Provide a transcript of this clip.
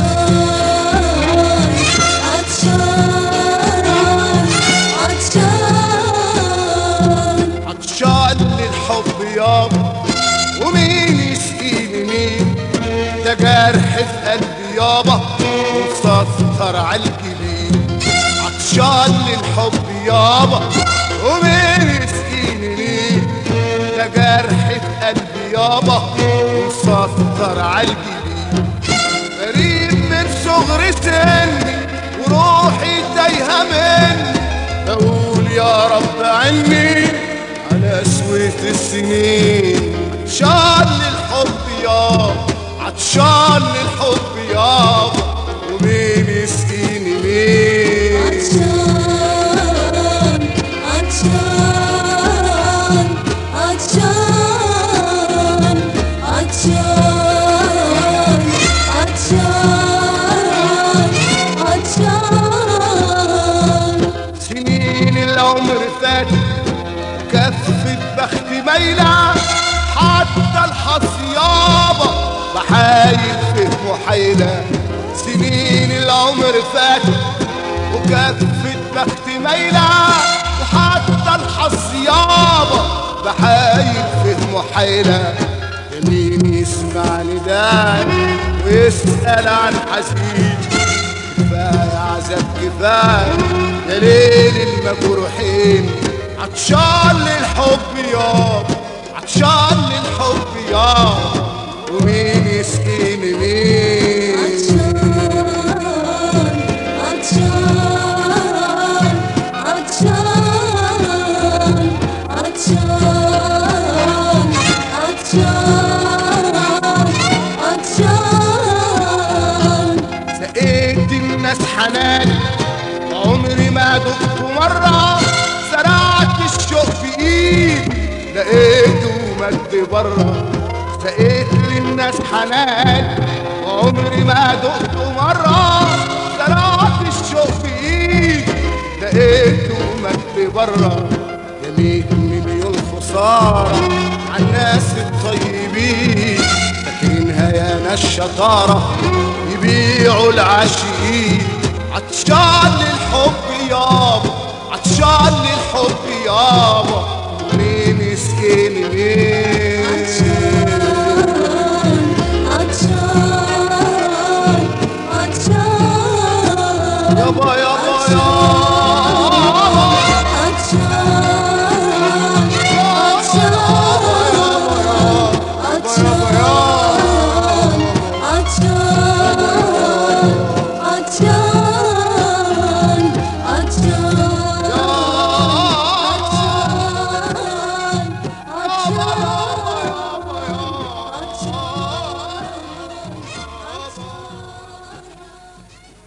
عطشان عطشان للحب يابا ومين يسقيني مين ده جرح في قلبي يابا ومسطر على الجبين عطشان للحب يابا ومين يسقيني مين ده جرح في قلبي يابا ومسطر على الجبين غريب من صغر سني وروحي تايهة مني بقول يا رب عني على سوية السنين عطشان للحب يابا عطشان للحب يابا ومين يسقيني مين عطشان عطشان عطشان عطشان عطشان عطشان سنين العمر فات كفة بختي مايلة حتى الحظ يابا بحايل في محايلة سنين العمر فات وكفة بختي مايلة وحتى الحظ يابا بحايل في محايلة مين يسمع نداني ويسأل عن حزين كفاية عذاب كفاية يا ليل المجروحين عطشان للحب يابا عطشان للحب يابا ومين يسقيني مين سقيت الناس حنان عمري ما دقت مرة زرعت الشوق في ايدي لقيته مد بره سقيت للناس حنان عمري ما دقت مرة زرعت الشوق في ايدي لقيته مد بره جميت مليون خسارة عالناس الطيبين فاكرينها يا ناس شطارة يبيعوا العاشقين عطشان للحب يابا عطشان للحب يابا مين يسقيني مين يابا يابا يابا